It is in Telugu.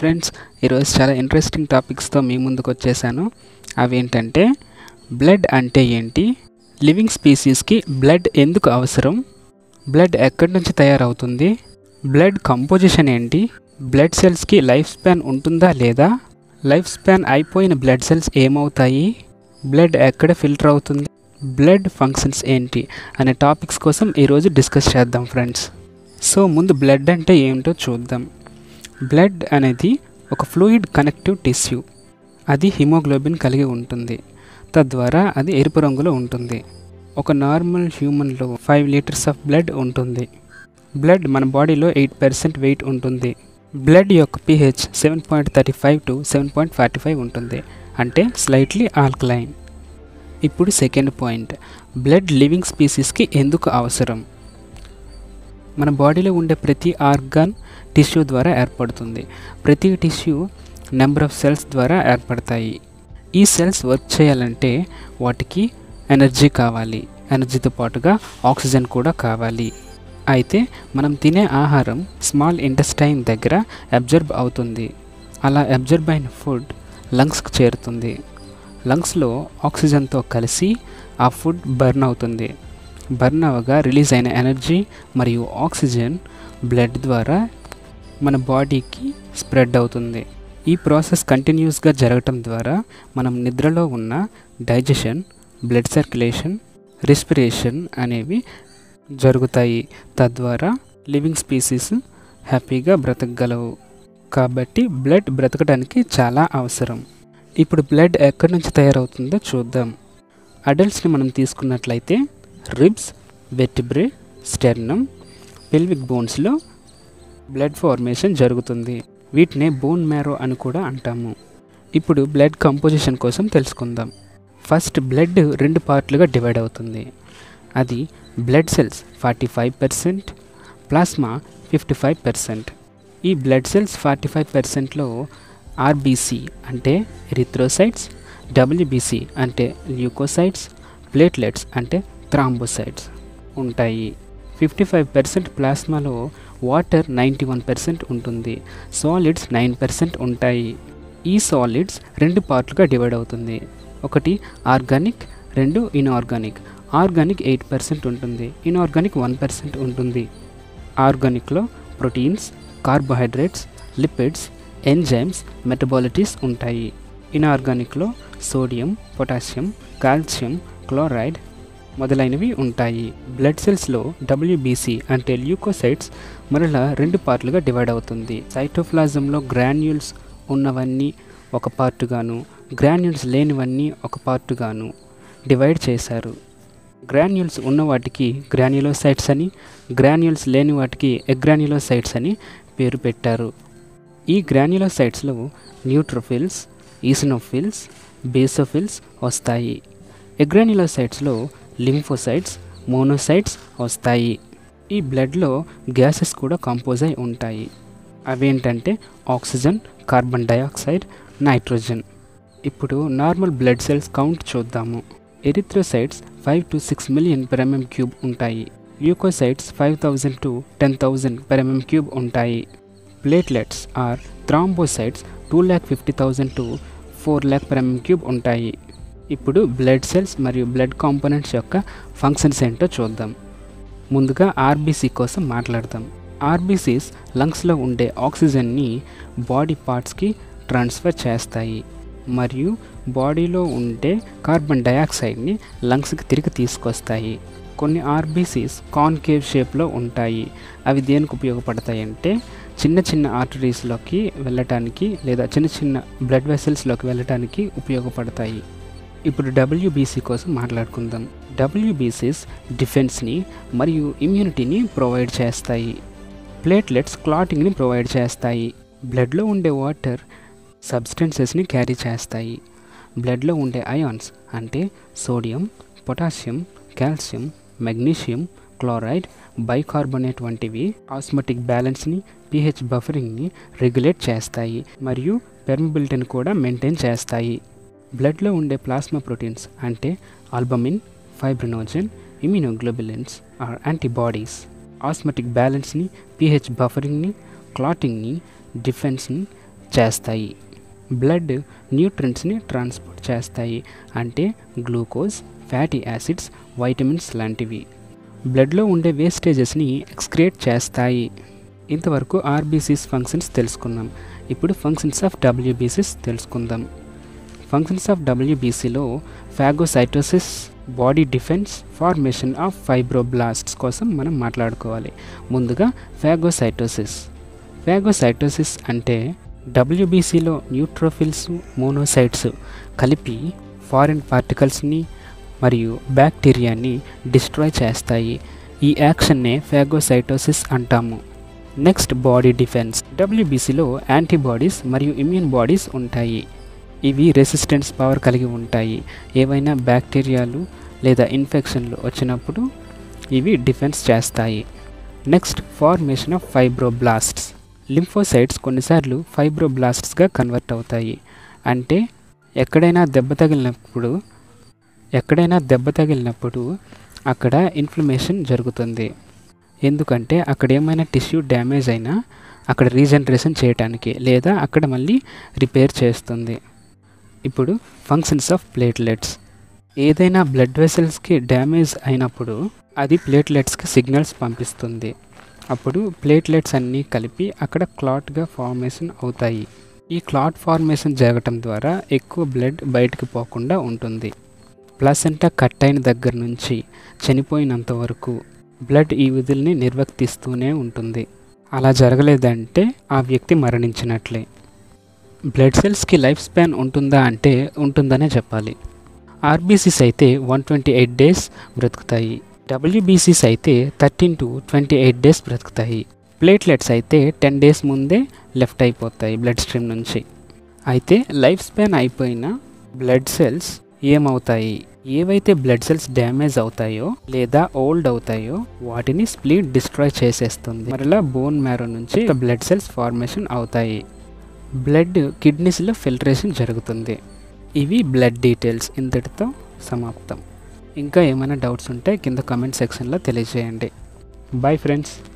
ఫ్రెండ్స్ ఈరోజు చాలా ఇంట్రెస్టింగ్ టాపిక్స్తో మీ ముందుకు వచ్చేసాను అవి ఏంటంటే బ్లడ్ అంటే ఏంటి లివింగ్ స్పీసీస్కి బ్లడ్ ఎందుకు అవసరం బ్లడ్ ఎక్కడి నుంచి తయారవుతుంది బ్లడ్ కంపోజిషన్ ఏంటి బ్లడ్ సెల్స్కి లైఫ్ స్పాన్ ఉంటుందా లేదా లైఫ్ స్పాన్ అయిపోయిన బ్లడ్ సెల్స్ ఏమవుతాయి బ్లడ్ ఎక్కడ ఫిల్టర్ అవుతుంది బ్లడ్ ఫంక్షన్స్ ఏంటి అనే టాపిక్స్ కోసం ఈరోజు డిస్కస్ చేద్దాం ఫ్రెండ్స్ సో ముందు బ్లడ్ అంటే ఏమిటో చూద్దాం బ్లడ్ అనేది ఒక ఫ్లూయిడ్ కనెక్టివ్ టిష్యూ అది హిమోగ్లోబిన్ కలిగి ఉంటుంది తద్వారా అది ఎరుపు రంగులో ఉంటుంది ఒక నార్మల్ హ్యూమన్లో ఫైవ్ లీటర్స్ ఆఫ్ బ్లడ్ ఉంటుంది బ్లడ్ మన బాడీలో ఎయిట్ పర్సెంట్ వెయిట్ ఉంటుంది బ్లడ్ యొక్క pH seven point thirty five to seven point forty five ఉంటుంది అంటే స్లైట్లీ ఆల్కలైన్ ఇప్పుడు సెకండ్ పాయింట్ బ్లడ్ లివింగ్ స్పీసీస్కి ఎందుకు అవసరం మన బాడీలో ఉండే ప్రతి ఆర్గాన్ టిష్యూ ద్వారా ఏర్పడుతుంది ప్రతి టిష్యూ నెంబర్ ఆఫ్ సెల్స్ ద్వారా ఏర్పడతాయి ఈ సెల్స్ వర్క్ చేయాలంటే వాటికి ఎనర్జీ కావాలి ఎనర్జీతో పాటుగా ఆక్సిజన్ కూడా కావాలి అయితే మనం తినే ఆహారం స్మాల్ ఇంటెస్టైన్ దగ్గర అబ్జర్బ్ అవుతుంది అలా అబ్జర్బ్ అయిన ఫుడ్ లంగ్స్కి చేరుతుంది లంగ్స్లో ఆక్సిజన్తో కలిసి ఆ ఫుడ్ బర్న్ అవుతుంది బర్న్ అవ్వగా రిలీజ్ అయిన ఎనర్జీ మరియు ఆక్సిజన్ బ్లడ్ ద్వారా మన బాడీకి స్ప్రెడ్ అవుతుంది ఈ ప్రాసెస్ కంటిన్యూస్గా జరగటం ద్వారా మనం నిద్రలో ఉన్న డైజెషన్ బ్లడ్ సర్క్యులేషన్ రెస్పిరేషన్ అనేవి జరుగుతాయి తద్వారా లివింగ్ స్పీసీస్ హ్యాపీగా బ్రతకగలవు కాబట్టి బ్లడ్ బ్రతకడానికి చాలా అవసరం ఇప్పుడు బ్లడ్ ఎక్కడి నుంచి తయారవుతుందో చూద్దాం అడల్ట్స్ని మనం తీసుకున్నట్లయితే రిబ్స్ వెటిబ్రే స్టెర్నమ్ పెల్విక్ బోన్స్లో బ్లడ్ ఫార్మేషన్ జరుగుతుంది వీటినే బోన్ మ్యారో అని కూడా అంటాము ఇప్పుడు బ్లడ్ కంపోజిషన్ కోసం తెలుసుకుందాం ఫస్ట్ బ్లడ్ రెండు పార్ట్లుగా డివైడ్ అవుతుంది అది blood cells forty five percent plasma fifty five percent ఈ బ్లడ్ సెల్స్ ఫార్టీ ఫైవ్ పర్సెంట్లో ఆర్బీసీ అంటే ఎరిథ్రోసైట్స్ డబ్ల్యూబీసీ అంటే ల్యూకోసైట్స్ ప్లేట్లెట్స్ అంటే థ్రాంబోసైట్స్ ఉంటాయి ఫిఫ్టీ ఫైవ్ పర్సెంట్ ప్లాస్మాలో వాటర్ నైంటీ వన్ పర్సెంట్ ఉంటుంది సాలిడ్స్ నైన్ పర్సెంట్ ఉంటాయి ఈ సాలిడ్స్ రెండు పార్ట్లుగా డివైడ్ అవుతుంది ఒకటి ఆర్గానిక్ రెండు ఇన్ఆర్గానిక్ ఆర్గానిక్ ఎయిట్ పర్సెంట్ ఉంటుంది ఇన్ఆర్గానిక్ వన్ పర్సెంట్ ఉంటుంది ఆర్గానిక్లో proteins carbohydrates lipids enzymes metabolites ఉంటాయి ఇన్ఆర్గానిక్లో సోడియం పొటాషియం కాల్షియం క్లోరైడ్ మొదలైనవి ఉంటాయి బ్లడ్ సెల్స్లో డబ్ల్యూబీసీ అంటే ల్యూకోసైట్స్ మరలా రెండు పార్ట్లుగా డివైడ్ అవుతుంది సైటోప్లాజంలో గ్రాన్యూల్స్ ఉన్నవన్నీ ఒక పార్టుగాను గ్రాన్యూల్స్ లేనివన్నీ ఒక పార్టుగాను డివైడ్ చేశారు గ్రాన్యూల్స్ ఉన్న వాటికి గ్రాన్యులోసైట్స్ అని గ్రాన్యూల్స్ లేని వాటికి ఎగ్రాన్యులోసైట్స్ అని పేరు పెట్టారు ఈ గ్రాన్యులోసైట్స్లో న్యూట్రోఫిల్స్ ఈసినోఫిల్స్ బేసోఫిల్స్ వస్తాయి ఎగ్రాన్యులోసైట్స్లో లింఫోసైట్స్ మోనోసైట్స్ వస్తాయి ఈ బ్లడ్లో గ్యాసెస్ కూడా కంపోజ్ అయి ఉంటాయి అవేంటంటే ఆక్సిజన్ కార్బన్ డయాక్సైడ్ నైట్రోజన్ ఇప్పుడు నార్మల్ బ్లడ్ సెల్స్ కౌంట్ చూద్దాము erythrocytes five to six million per mm cube ఉంటాయి leukocytes five thousand to ten thousand per mm cube ఉంటాయి platelets or thrombocytes two lakh fifty thousand to four lakh per mm cube ఉంటాయి ఇప్పుడు బ్లడ్ సెల్స్ మరియు బ్లడ్ కాంపోనెంట్స్ యొక్క ఫంక్షన్స్ ఏంటో చూద్దాం ముందుగా ఆర్బీసీ కోసం మాట్లాడదాం ఆర్బీసీస్ లంగ్స్లో ఉండే ఆక్సిజన్ని బాడీ పార్ట్స్కి ట్రాన్స్ఫర్ చేస్తాయి మరియు బాడీలో ఉండే కార్బన్ డయాక్సైడ్ని లంగ్స్కి తిరిగి తీసుకొస్తాయి కొన్ని ఆర్బీసీస్ కాన్కేవ్ షేప్లో ఉంటాయి అవి దేనికి ఉపయోగపడతాయి అంటే చిన్న చిన్న ఆర్టరీస్లోకి వెళ్ళటానికి లేదా చిన్న చిన్న బ్లడ్ వెసల్స్లోకి వెళ్ళటానికి ఉపయోగపడతాయి ఇప్పుడు డబ్ల్యూబీసీ కోసం మాట్లాడుకుందాం డబ్ల్యూబీసీస్ డిఫెన్స్ని మరియు ఇమ్యూనిటీని ప్రొవైడ్ చేస్తాయి ప్లేట్లెట్స్ క్లాటింగ్ని ప్రొవైడ్ చేస్తాయి బ్లడ్లో ఉండే వాటర్ సబ్స్టెన్సెస్ని క్యారీ చేస్తాయి బ్లడ్లో ఉండే అయాన్స్ అంటే sodium potassium calcium magnesium chloride bicarbonate వంటివి ఆస్మటిక్ బ్యాలెన్స్ని పిహెచ్ బఫరింగ్ని రెగ్యులేట్ చేస్తాయి మరియు పెర్మబిలిటీని కూడా మెయింటైన్ చేస్తాయి బ్లడ్లో ఉండే ప్లాస్మా ప్రోటీన్స్ అంటే albumin fibrinogen immunoglobulins or antibodies osmotic బ్యాలెన్స్ని పిహెచ్ బఫరింగ్ని క్లాటింగ్ని డిఫెన్స్ని చేస్తాయి బ్లడ్ న్యూట్రియంట్స్ని ట్రాన్స్పోర్ట్ చేస్తాయి అంటే గ్లూకోజ్ ఫ్యాటీ యాసిడ్స్ వైటమిన్స్ లాంటివి బ్లడ్లో ఉండే వేస్టేజెస్ని ఎక్స్క్రియేట్ చేస్తాయి ఇంతవరకు ఆర్బీసీస్ ఫంక్షన్స్ తెలుసుకున్నాం ఇప్పుడు ఫంక్షన్స్ ఆఫ్ డబ్ల్యూబీసీస్ తెలుసుకుందాం ఫంక్షన్స్ ఆఫ్ డబ్ల్యూబీసీలో phagocytosis body defence formation of fibroblasts కోసం మనం మాట్లాడుకోవాలి ముందుగా ఫాగోసైటోసిస్ ఫాగోసైటోసిస్ అంటే డబ్ల్యూబీసీలో న్యూట్రోఫిల్స్ మోనోసైట్స్ కలిపి ఫారిన్ పార్టికల్స్ని మరియు బ్యాక్టీరియాని డిస్ట్రాయ్ చేస్తాయి ఈ యాక్షన్నే ఫాగోసైటోసిస్ అంటాము నెక్స్ట్ బాడీ డిఫెన్స్ డబ్ల్యూబీసీలో యాంటీబాడీస్ మరియు ఇమ్యూన్ బాడీస్ ఉంటాయి ఇవి రెసిస్టెన్స్ పవర్ కలిగి ఉంటాయి ఏవైనా బ్యాక్టీరియాలు లేదా ఇన్ఫెక్షన్లు వచ్చినప్పుడు ఇవి డిఫెన్స్ చేస్తాయి next formation of fibroblasts lymphocytes కొన్నిసార్లు ఫైబ్రోబ్లాస్ట్స్గా కన్వర్ట్ అవుతాయి అంటే ఎక్కడైనా దెబ్బ తగిలినప్పుడు ఎక్కడైనా దెబ్బ తగిలినప్పుడు అక్కడ ఇన్ఫ్లమేషన్ జరుగుతుంది ఎందుకంటే అక్కడ ఏమైనా టిష్యూ డ్యామేజ్ అయినా అక్కడ రీజనరేషన్ చేయడానికి లేదా అక్కడ మళ్ళీ రిపేర్ చేస్తుంది ఇప్పుడు ఫంక్షన్స్ ఆఫ్ ప్లేట్లెట్స్ ఏదైనా బ్లడ్ వెసల్స్కి డ్యామేజ్ అయినప్పుడు అది ప్లేట్లెట్స్కి సిగ్నల్స్ పంపిస్తుంది అప్పుడు ప్లేట్లెట్స్ అన్నీ కలిపి అక్కడ క్లాట్గా ఫార్మేషన్ అవుతాయి ఈ క్లాట్ ఫార్మేషన్ జరగటం ద్వారా ఎక్కువ బ్లడ్ బయటకు పోకుండా ఉంటుంది ప్లసెంటా కట్ అయిన దగ్గర నుంచి చనిపోయినంత వరకు బ్లడ్ ఈ విధుల్ని నిర్వర్తిస్తూనే ఉంటుంది అలా జరగలేదంటే ఆ వ్యక్తి మరణించినట్లే బ్లడ్ సెల్స్కి లైఫ్ స్పాన్ ఉంటుందా అంటే ఉంటుందనే చెప్పాలి ఆర్బీసీస్ అయితే వన్ ట్వంటీ ఎయిట్ డేస్ బ్రతుకుతాయి డబ్ల్యూబీసీస్ అయితే thirteen to twenty eight days బ్రతుకుతాయి ప్లేట్లెట్స్ అయితే టెన్ డేస్ ముందే లెఫ్ట్ అయిపోతాయి బ్లడ్ స్ట్రీమ్ నుంచి అయితే లైఫ్ స్పాన్ అయిపోయిన బ్లడ్ సెల్స్ ఏమవుతాయి ఏవైతే బ్లడ్ సెల్స్ డ్యామేజ్ అవుతాయో లేదా ఓల్డ్ అవుతాయో వాటిని స్ప్లీట్ డిస్ట్రాయ్ చేసేస్తుంది మరలా బోన్ మ్యారో నుంచి బ్లడ్ సెల్స్ ఫార్మేషన్ అవుతాయి బ్లడ్ కిడ్నీస్లో ఫిల్టరేషన్ జరుగుతుంది ఇవి బ్లడ్ డీటెయిల్స్ ఇంతటితో సమాప్తం ఇంకా ఏమైనా డౌట్స్ ఉంటే కింద కామెంట్ సెక్షన్లో తెలియజేయండి బాయ్ ఫ్రెండ్స్